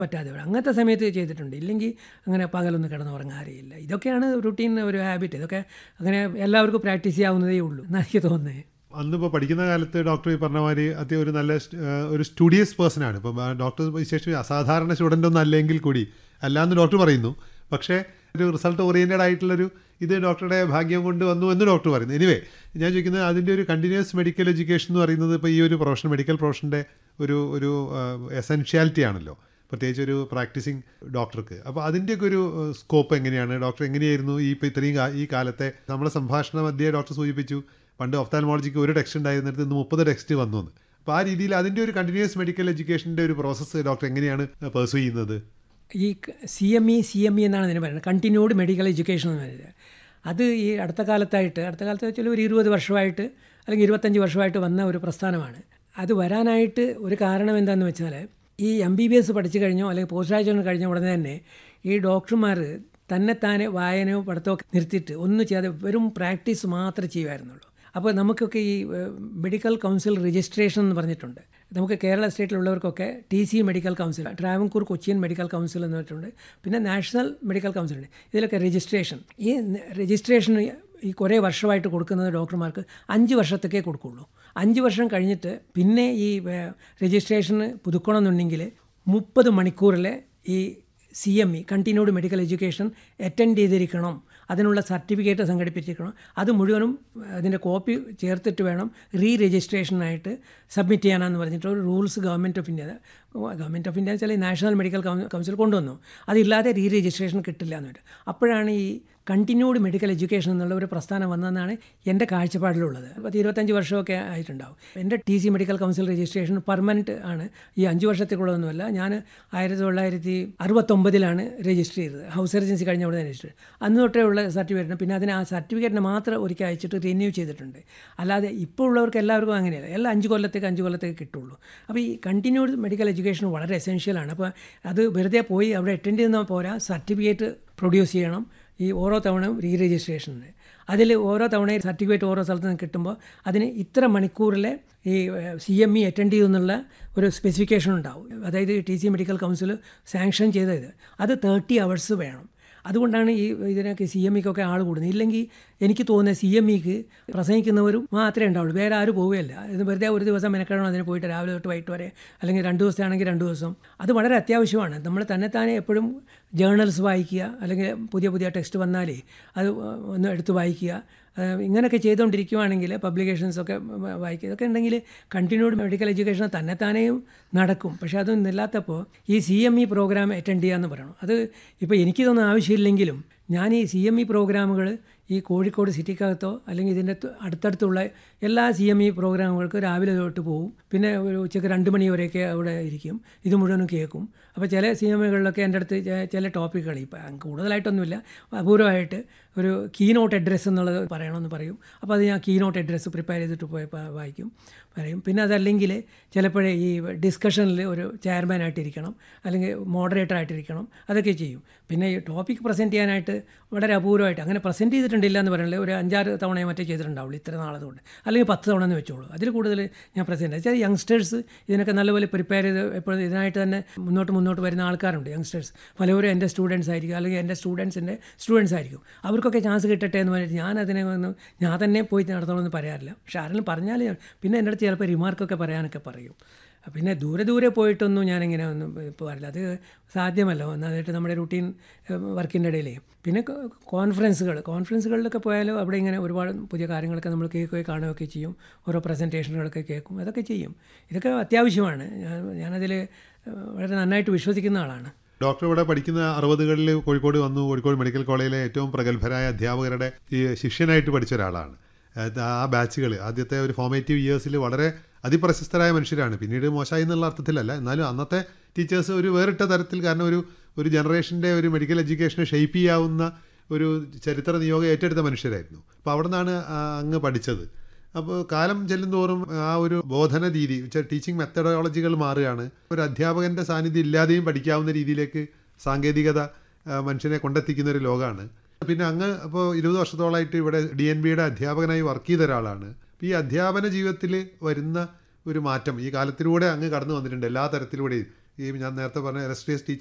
പറ്റാതെ വരും അങ്ങനത്തെ സമയത്ത് ചെയ്തിട്ടുണ്ട് ഇല്ലെങ്കിൽ അങ്ങനെ പകലൊന്നും കിടന്ന് ഉറങ്ങാറിയില്ല ഇതൊക്കെയാണ് റുട്ടീൻ ഒരു ഹാബിറ്റ് ഇതൊക്കെ അങ്ങനെ എല്ലാവർക്കും പ്രാക്ടീസ് ചെയ്യാവുന്നതേ ഉള്ളൂ എന്നാണ് എനിക്ക് തോന്നുന്നത് അന്നിപ്പോൾ പഠിക്കുന്ന കാലത്ത് ഡോക്ടർ ഈ പറഞ്ഞ മാതിരി അത്യ ഒരു നല്ല സ്റ്റ്- ഏഹ് ഒരു സ്റ്റുഡിയസ് പേഴ്സൺ ആണ് ഇപ്പം ഡോക്ടർ വിശേഷം അസാധാരണ സ്റ്റുഡൻ്റ് ഒന്നും അല്ലെങ്കിൽ കൂടി അല്ലാന്ന് ഡോക്ടർ പറയുന്നു പക്ഷേ ഒരു റിസൾട്ട് ഓറിയൻറ്റഡ് ആയിട്ടുള്ളൊരു ഇത് ഡോക്ടറുടെ ഭാഗ്യം കൊണ്ട് വന്നു എന്ന് ഡോക്ടർ പറയുന്നു എനിവേ ഞാൻ ചോദിക്കുന്നത് അതിൻ്റെ ഒരു കണ്ടിന്യൂസ് മെഡിക്കൽ എഡ്യൂക്കേഷൻ എന്ന് പറയുന്നത് ഇപ്പോൾ ഈ ഒരു പ്രൊഫഷൻ മെഡിക്കൽ പ്രൊഫഷൻ്റെ ഒരു ഒരു എസെൻഷ്യാലിറ്റി ആണല്ലോ പ്രത്യേകിച്ച് ഒരു പ്രാക്ടീസിങ് ഡോക്ടർക്ക് അപ്പോൾ അതിൻ്റെയൊക്കെ ഒരു സ്കോപ്പ് എങ്ങനെയാണ് ഡോക്ടർ എങ്ങനെയായിരുന്നു ഈ ഇപ്പോൾ ഇത്രയും കാ- ഈ കാലത്തെ നമ്മളെ സംഭാഷണ മധ്യേ ഡോക്ടർ സൂചിപ്പിച്ചു പണ്ട് ഒഫ്താൽമോളജിക്ക് ഒരു ടെക്സ്റ്റ് ഉണ്ടായിരുന്നിടത്ത് ഇന്ന് മുപ്പത് ടെക്സ്റ്റ് വന്നു എന്ന് അപ്പോൾ ആ രീതിയിൽ അതിൻ്റെ ഒരു കണ്ടിന്യൂസ് മെഡിക്കൽ എഡ്യൂക്കേഷൻ്റെ ഒരു പ്രോസസ്സ് ഡോക്ടർ എങ്ങനെയാണ് പെർസൂ ചെയ്യുന്നത് ഈ C M E C M E എന്നാണ് ഇതിന് പറയുന്നത് കണ്ടിന്യൂഡ് മെഡിക്കൽ എഡ്യൂക്കേഷൻ എന്ന് പറയുന്നത് അത് ഈ അടുത്ത കാലത്തായിട്ട് അടുത്ത കാലത്ത് വെച്ചാൽ ഒരു ഇരുപത് വർഷമായിട്ട് അല്ലെങ്കിൽ ഇരുപത്തഞ്ച് വർഷമായിട്ട് വന്ന ഒരു പ്രസ്ഥാനമാണ് അത് വരാനായിട്ട് ഒരു കാരണം എന്താണെന്ന് വെച്ചാൽ ഈ എം ബി ബി എസ് പഠിച്ചു കഴിഞ്ഞോ അല്ലെങ്കിൽ പോസ്റ്റ് ഗ്രാജുവേഷൻ കഴിഞ്ഞ ഉടനെ തന്നെ ഈ ഡോക്ടർമാർ തന്നെത്താനെ വായനയോ പഠിത്തമോ ഒക്കെ നിർത്തിയിട്ട് ഒന്നും ചെയ്യാതെ വെറും പ്രാക്ടീസ് മാത്രമേ ചെയ്യുമായിരുന്നുള്ളൂ അപ്പോൾ നമുക്കൊക്കെ ഈ ഏഹ്, മെഡിക്കൽ കൗൺസിൽ രജിസ്ട്രേഷൻ എന്ന് പറഞ്ഞിട്ടുണ്ട് നമുക്ക് കേരള സ്റ്റേറ്റിലുള്ളവർക്കൊക്കെ T C medical council Travancore Cochin medical council എന്ന് പറഞ്ഞിട്ടുണ്ട് പിന്നെ നാഷണൽ മെഡിക്കൽ കൗൺസിൽ ഉണ്ട് ഇതിലൊക്കെ രജിസ്ട്രേഷൻ ഈ രജിസ്ട്രേഷൻ ഈ കുറേ വർഷമായിട്ട് കൊടുക്കുന്നത് ഡോക്ടർമാർക്ക് അഞ്ച് വർഷത്തേക്കേ കൊടുക്കുള്ളൂ അഞ്ച് വർഷം കഴിഞ്ഞിട്ട് പിന്നെ ഈ രജിസ്ട്രേഷന് പുതുക്കണമെന്നുണ്ടെങ്കിൽ മുപ്പത് മണിക്കൂറിലെ ഈ C M E continued medical education attend ചെയ്തിരിക്കണം അതിനുള്ള സർട്ടിഫിക്കറ്റ് സംഘടിപ്പിച്ചിരിക്കണം അത് മുഴുവനും അതിൻ്റെ കോപ്പി ചേർത്തിട്ട് വേണം റീ രജിസ്ട്രേഷനായിട്ട് സബ്മിറ്റ് ചെയ്യാനാന്ന് പറഞ്ഞിട്ട് ഒരു rules government of India government of India വെച്ചാൽ നാഷണൽ മെഡിക്കൽ കൗൺസിൽ കൊണ്ടുവന്നു അതില്ലാതെ റീ രജിസ്ട്രേഷൻ കിട്ടില്ല എന്ന് പറഞ്ഞിട്ട് അപ്പോഴാണ് ഈ കണ്ടിന്യൂഡ് മെഡിക്കൽ എഡ്യൂക്കേഷൻ എന്നുള്ള ഒരു പ്രസ്ഥാനം വന്നതെന്നാണ് എൻ്റെ കാഴ്ചപ്പാടിലുള്ളത് പത്ത് ഇരുപത്തഞ്ച് വർഷമൊക്കെ ആയിട്ടുണ്ടാവും എൻ്റെ T C medical council registration permanent ആണ് ഈ അഞ്ച് വർഷത്തേക്കുള്ളതൊന്നുമല്ല ഞാൻ ആയിരത്തി തൊള്ളായിരത്തി അറുപത്തൊമ്പതിലാണ് രജിസ്റ്റർ ചെയ്തത് ഹൗസ് സർജൻസി കഴിഞ്ഞ ഉടനെ രജിസ്റ്റർ അന്ന് തൊട്ടേ ഉള്ള സർട്ടിഫിക്കറ്റിന് പിന്നെ അതിന് ആ സർട്ടിഫിക്കറ്റിന് മാത്രം ഒരിക്കൽ അയച്ചിട്ട് റിന്യൂ ചെയ്തിട്ടുണ്ട് അല്ലാതെ ഇപ്പോൾ ഉള്ളവർക്ക് എല്ലാവർക്കും അങ്ങനെയല്ല എല്ലാ അഞ്ച് കൊല്ലത്തേക്ക് അഞ്ച് കൊല്ലത്തേക്ക് കിട്ടുള്ളൂ അപ്പോൾ ഈ കണ്ടിന്യൂഡ് മെഡിക്കൽ എഡ്യൂക്കേഷൻ വളരെ എസെൻഷ്യലാണ് അപ്പോൾ അത് വെറുതെ പോയി അവിടെ അറ്റൻഡ് ചെയ്യുന്ന പോരാ സർട്ടിഫിക്കറ്റ് പ്രൊഡ്യൂസ് ചെയ്യണം ഈ ഓരോ തവണയും റീ രജിസ്ട്രേഷന് അതിൽ ഓരോ തവണയും സർട്ടിഫിക്കറ്റ് ഓരോ സ്ഥലത്ത് നിന്ന് കിട്ടുമ്പോൾ അതിന് ഇത്ര മണിക്കൂറിലെ ഈ സി എം ഇ അറ്റൻഡ് ചെയ്യുന്നുള്ള ഒരു സ്പെസിഫിക്കേഷൻ ഉണ്ടാവും അതായത് T C medical council sanction ചെയ്തത് അത് തേർട്ടി അവേഴ്സ് വേണം അതുകൊണ്ടാണ് ഈ ഇതിനൊക്കെ സി എം ഇക്കൊക്കെ ആൾ കൂടുന്നത് ഇല്ലെങ്കിൽ എനിക്ക് തോന്നുന്നത് സി എം ഇക്ക് പ്രസംഗിക്കുന്നവരും മാത്രമേ ഉണ്ടാവുള്ളൂ വേറെ ആരും പോവുകയല്ല ഇത് വെറുതെ ഒരു ദിവസം മെനക്കണം അതിന് പോയിട്ട് രാവിലെ തൊട്ട് വൈകിട്ട് വരെ അല്ലെങ്കിൽ രണ്ട് ദിവസമാണെങ്കിൽ രണ്ട് ദിവസം അത് വളരെ അത്യാവശ്യമാണ് നമ്മൾ തന്നെത്താനെ എപ്പോഴും ജേർണൽസ് വായിക്കുക അല്ലെങ്കിൽ പുതിയ പുതിയ ടെക്സ്റ്റ് വന്നാലേ അത് ഒന്ന് എടുത്ത് വായിക്കുക ഏഹ് ഇങ്ങനെയൊക്കെ ചെയ്തുകൊണ്ടിരിക്കുവാണെങ്കിൽ പബ്ലിക്കേഷൻസൊക്കെ വായിക്കുക ഇതൊക്കെ ഉണ്ടെങ്കിൽ കണ്ടിന്യൂഡ് മെഡിക്കൽ എഡ്യൂക്കേഷൻ തന്നെത്താനെയും നടക്കും പക്ഷേ അതൊന്നും ഇല്ലാത്തപ്പോൾ ഈ C M E programme attend ചെയ്യാമെന്ന് പറയണം അത് ഇപ്പോൾ എനിക്കിതൊന്നും ആവശ്യമില്ലെങ്കിലും ഞാൻ ഈ സി എം ഇ പ്രോഗ്രാമുകൾ ഈ കോഴിക്കോട് സിറ്റിക്കകത്തോ അല്ലെങ്കിൽ ഇതിൻ്റെ ത- അടുത്തടുത്തുള്ള എല്ലാ സി എം ഇ പ്രോഗ്രാമുകൾക്ക് രാവിലെ തൊട്ട് പോകും പിന്നെ ഒരു ഉച്ചയ്ക്ക് രണ്ട് മണി വരെയൊക്കെ അവിടെ ഇരിക്കും ഇത് മുഴുവനും കേൾക്കും അപ്പോൾ ചില സി എം ഇകളിലൊക്കെ എൻ്റെ അടുത്ത് ചെ- ചില ടോപ്പിക്കുകൾ ഇപ്പം കൂടുതലായിട്ടൊന്നുമില്ല അപൂർവമായിട്ട് ഒരു കീനോട്ട് അഡ്രസ്സ് എന്നുള്ളത് പറയണമെന്ന് പറയും അപ്പോൾ അത് ഞാൻ കീനോട്ട് അഡ്രസ്സ് പ്രിപ്പയർ ചെയ്തിട്ട് പോയി പ- വായിക്കും പറയും പിന്നെ അതല്ലെങ്കിൽ ചിലപ്പോഴേ ഈ ഡിസ്കഷനിൽ ഒരു ചെയർമാനായിട്ടിരിക്കണം അല്ലെങ്കിൽ മോഡറേറ്റർ ആയിട്ടിരിക്കണം അതൊക്കെ ചെയ്യും പിന്നെ ഈ ടോപ്പിക് പ്രസൻറ്റ് ചെയ്യാനായിട്ട് വളരെ അപൂർവമായിട്ട് അങ്ങനെ പ്രസൻറ്റ് ചെയ്തിട്ടുണ്ടില്ല എന്ന് പറയണില്ല ഒരു അഞ്ചാറ് തവണയോ മറ്റേ ചെയ്തിട്ടുണ്ടാവുള്ളൂ ഇത്ര നാളതുകൊണ്ട് അല്ലെങ്കിൽ പത്ത് തവണ എന്ന് വെച്ചോളൂ അതിൽ കൂടുതൽ ഞാൻ പ്രസൻറ്റ് വെച്ചാൽ യങ്സ്റ്റേഴ്സ് ഇതിനൊക്കെ നല്ലപോലെ പ്രിപ്പയർ ചെയ്ത് എപ്പോഴും ഇതിനായിട്ട് തന്നെ മുന്നോട്ട് മുന്നോട്ട് വരുന്ന ആൾക്കാരുണ്ട് യങ്സ്റ്റേഴ്സ് പലവരും എൻ്റെ സ്റ്റുഡൻസ് ആയിരിക്കും അല്ലെങ്കിൽ എൻ്റെ സ്റ്റുഡൻസിൻ്റെ സ്റ്റുഡൻസ് ആയിരിക്കും അവർക്കൊക്കെ ചാൻസ് കിട്ടട്ടെ എന്ന് പറഞ്ഞിട്ട് ഞാൻ അതിനെ ഒന്ന് ഞാൻ തന്നെ പോയി നടത്തണമെന്ന് പറയാറില്ല പക്ഷെ ആരെങ്കിലും പറഞ്ഞാൽ ഞാൻ പിന്നെ എൻ്റെ അടുത്ത് ചിലപ്പോൾ റിമാർക്കൊക്കെ പറയാനൊക്കെ പറയും പിന്നെ ദൂരെ ദൂരെ പോയിട്ടൊന്നും ഞാനിങ്ങനെ ഒന്നും ഇപ്പോൾ പറയില്ല അത് സാധ്യമല്ല ഒന്നാമതായിട്ട് നമ്മുടെ റുട്ടീൻ വർക്കിൻ്റെ ഇടയിലേ പിന്നെ കോൺഫറൻസുകൾ കോൺഫറൻസുകളിലൊക്കെ പോയാലും അവിടെ ഇങ്ങനെ ഒരുപാട് പുതിയ കാര്യങ്ങളൊക്കെ നമ്മൾ കേൾക്കുകയും കാണുകയൊക്കെ ചെയ്യും ഓരോ പ്രസൻറ്റേഷനുകളൊക്കെ കേൾക്കും അതൊക്കെ ചെയ്യും ഇതൊക്കെ അത്യാവശ്യമാണ് ഞാൻ ഞാനതിൽ വളരെ നന്നായിട്ട് വിശ്വസിക്കുന്ന ആളാണ് ഡോക്ടർ ഇവിടെ പഠിക്കുന്ന അറുപതുകളിൽ കോഴിക്കോട് വന്നു കോഴിക്കോട് മെഡിക്കൽ കോളേജിലെ ഏറ്റവും പ്രഗത്ഭരായ അധ്യാപകരുടെ ഈ ശിഷ്യനായിട്ട് പഠിച്ച ഒരാളാണ് അത് ആ ബാച്ചുകൾ ആദ്യത്തെ ഒരു ഫോമേറ്റീവ് ഇയേഴ്സിൽ വളരെ അതിപ്രശസ്തരായ മനുഷ്യരാണ് പിന്നീട് മോശമായി എന്നുള്ള അർത്ഥത്തിലല്ല എന്നാലും അന്നത്തെ ടീച്ചേഴ്സ് ഒരു വേറിട്ട തരത്തിൽ കാരണം ഒരു ഒരു ജനറേഷൻ്റെ ഒരു മെഡിക്കൽ എഡ്യൂക്കേഷനെ ഷെയ്പ്പ് ചെയ്യാവുന്ന ഒരു ചരിത്ര നിയോഗം ഏറ്റെടുത്ത മനുഷ്യരായിരുന്നു അപ്പോൾ അവിടെ നിന്നാണ് അങ്ങ് പഠിച്ചത് അപ്പോൾ കാലം ചെല്ലുന്തോറും ആ ഒരു ബോധന രീതി ടീച്ചിങ് മെത്തഡോളജികൾ മാറുകയാണ് ഒരു അധ്യാപകൻ്റെ സാന്നിധ്യം ഇല്ലാതെയും പഠിക്കാവുന്ന രീതിയിലേക്ക് സാങ്കേതികത ആ, മനുഷ്യനെ കൊണ്ടെത്തിക്കുന്ന ഒരു ലോകമാണ് പിന്നെ അങ്ങ് ഇപ്പോൾ ഇരുപത് വർഷത്തോളമായിട്ട് ഇവിടെ ഡി എൻ ബിയുടെ അധ്യാപകനായി വർക്ക് ചെയ്ത ഒരാളാണ് അപ്പോൾ ഈ അധ്യാപന ജീവിതത്തിൽ വരുന്ന ഒരു മാറ്റം ഈ കാലത്തിലൂടെ അങ്ങ് കടന്നു വന്നിട്ടുണ്ട് എല്ലാ തരത്തിലൂടെയും ഈ ഞാൻ നേരത്തെ പറഞ്ഞ എലസ്ട്രിയസ്